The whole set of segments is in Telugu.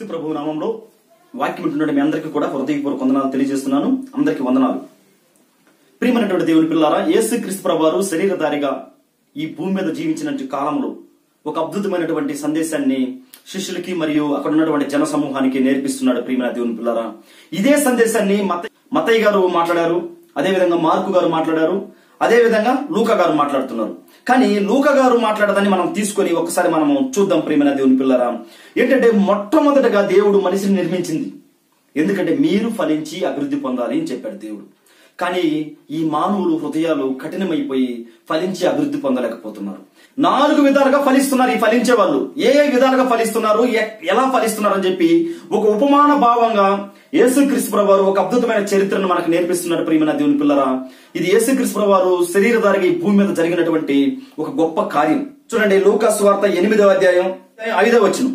ప్రభు నామంలో వాక్యం ఉంటున్న మీ అందరికీ కూడా హృదయపూర్వక వందనాలు తెలియజేస్తున్నాను అందరికీ వందనాలు ప్రియమైనటువంటి దేవుని పిల్లారా యేసు క్రీస్తు ప్రభువారు శరీరధారిగా ఈ భూమి మీద జీవించినటువంటి కాలంలో ఒక అద్భుతమైనటువంటి సందేశాన్ని శిష్యులకి మరియు అక్కడ ఉన్నటువంటి జన సమూహానికి నేర్పిస్తున్నాడు ప్రియమైన దేవుని పిల్లారా ఇదే సందేశాన్ని మత మతయ్య గారు మాట్లాడారు అదేవిధంగా మార్కు గారు మాట్లాడారు అదే విధంగా లూక గారు మాట్లాడుతున్నారు కానీ లూక గారు మాట్లాడదని మనం తీసుకొని ఒకసారి మనం చూద్దాం ప్రియమైన దేవుని పిల్లరా ఏంటంటే మొట్టమొదటగా దేవుడు మనిషిని నిర్మించింది ఎందుకంటే మీరు ఫలించి అభివృద్ధి పొందాలి అని చెప్పాడు దేవుడు కానీ ఈ మానవులు హృదయాలు కఠినమైపోయి ఫలించి అభివృద్ధి పొందలేకపోతున్నారు నాలుగు విధాలుగా ఫలిస్తున్నారు ఈ ఫలించే వాళ్ళు ఏ ఏ విధాలుగా ఫలిస్తున్నారు ఎ- ఎలా ఫలిస్తున్నారు అని చెప్పి ఒక ఉపమాన భావంగా యేసుక్రీస్తు ప్రభువారు ఒక అద్భుతమైన చరిత్రను మనకు నేర్పిస్తున్నాడు ప్రియమైన దేవుని పిల్లరా ఇది యేసుక్రీస్తు ప్రభువారు శరీరధారిగా ఈ భూమి మీద జరిగినటువంటి ఒక గొప్ప కార్యం చూడండి లూకాసు వార్త ఎనిమిదవ అధ్యాయం ఐదవ వచనం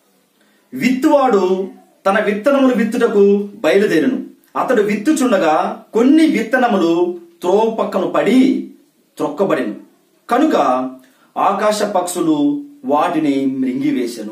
విత్తువాడు తన విత్తనములు విత్తుటకు బయలుదేరును అతడు విత్తుచుండగా కొన్ని విత్తనములు త్రోవ పక్కన పడి త్రొక్కబడిను కనుక ఆకాశ పక్షులు వాటిని మృంగివేశను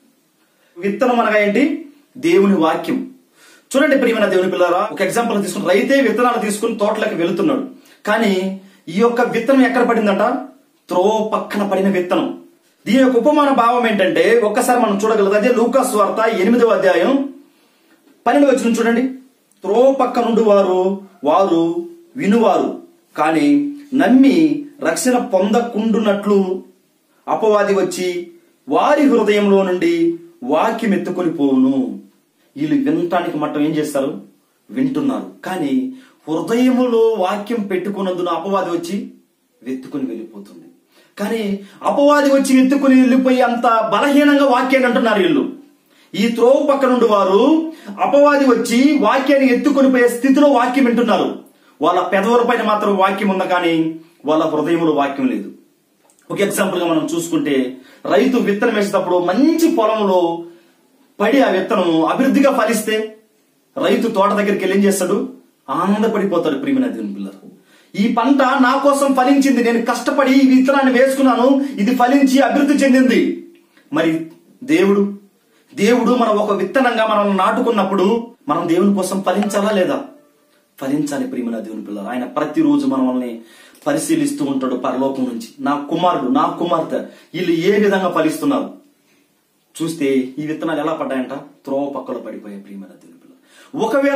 విత్తనం అనగా ఏంటి దేవుని వాక్యం చూడండి ప్రియమైన దేవుని పిల్లరా ఒక ఎగ్జాంపుల్ తీసుకుని రైతే విత్తనాలు తీసుకుని తోటలోకి వెళుతున్నాడు కానీ ఈ యొక్క విత్తనం ఎక్కడ పడిందంట త్రో పక్కన పడిన విత్తనం దీని యొక్క ఉపమాన భావం ఏంటంటే ఒక్కసారి మనం చూడగలదు అదే లూకాస్ వార్త ఎనిమిదవ అధ్యాయం పన్నెండు వచ్చిన చూడండి త్రో పక్క నుండి వారు వారు వినువారు కానీ నమ్మి రక్షణ పొందకుండునట్లు అపవాది వచ్చి వారి హృదయంలో నుండి వాక్యం ఎత్తుకొని పోవును వీళ్ళు వినటానికి మట్టం ఏం చేస్తారు వింటున్నారు కానీ హృదయములో వాక్యం పెట్టుకున్నందున అపవాది వచ్చి వెతుకుని వెళ్ళిపోతుంది కానీ అపవాది వచ్చి వెతుకుని వెళ్ళిపోయి అంత బలహీనంగా వాక్యాన్ని అంటున్నారు వీళ్ళు ఈ త్రోవ పక్క నుండి వారు అపవాది వచ్చి వాక్యాన్ని ఎత్తుకొని పోయే స్థితిలో వాక్యం వింటున్నారు వాళ్ళ పెదవుల పైన మాత్రం వాక్యం ఉంది కానీ వాళ్ళ హృదయంలో వాక్యం లేదు ఒక ఎగ్జాంపుల్ గా మనం చూసుకుంటే రైతు విత్తనం వేసేటప్పుడు మంచి పొలంలో పడి ఆ విత్తనం అభివృద్ధిగా ఫలిస్తే రైతు తోట దగ్గరికి వెళ్ళి ఏం చేస్తాడు ఆనందపడిపోతాడు ప్రియమైన దేవుని పిల్లలు ఈ పంట నా కోసం ఫలించింది నేను కష్టపడి ఈ విత్తనాన్ని వేసుకున్నాను ఇది ఫలించి అభివృద్ధి చెందింది మరి దేవుడు దేవుడు మనం ఒక విత్తనంగా మనం నాటుకున్నప్పుడు మనం దేవుని కోసం ఫలించాలా లేదా ఫలించాలి ప్రియమైన దేవుని పిల్లలు ఆయన ప్రతిరోజు మనల్ని పరిశీలిస్తూ ఉంటాడు పరలోకం నుంచి నా కుమారుడు నా కుమార్తె వీళ్ళు ఏ విధంగా ఫలిస్తున్నారు చూస్తే ఈ విత్తనాలు ఎలా పడ్డాయంట త్రోవ పక్కలో పడిపోయాయి ప్రియమైన దేవుని పిల్లలు ఒకవేళ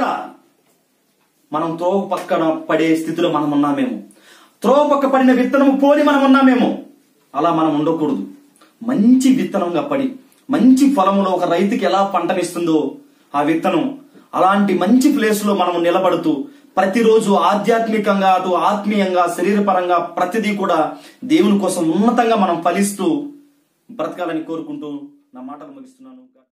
మనం త్రోవ పక్కన పడే స్థితిలో మనం ఉన్నామేమో త్రోవ పక్క పడిన విత్తనము పోలి మనం ఉన్నామేమో అలా మనం ఉండకూడదు మంచి విత్తనంగా పడి మంచి ఫలములో ఒక రైతుకి ఎలా పంటనిస్తుందో ఆ విత్తనం అలాంటి మంచి ప్లేస్ లో మనం నిలబడుతూ ప్రతిరోజు ఆధ్యాత్మికంగా అటు ఆత్మీయంగా శరీరపరంగా ప్రతిదీ కూడా దేవుని కోసం ఉన్నతంగా మనం ఫలిస్తూ బ్రతకాలని కోరుకుంటూ నా మాటలు ముగిస్తున్నాను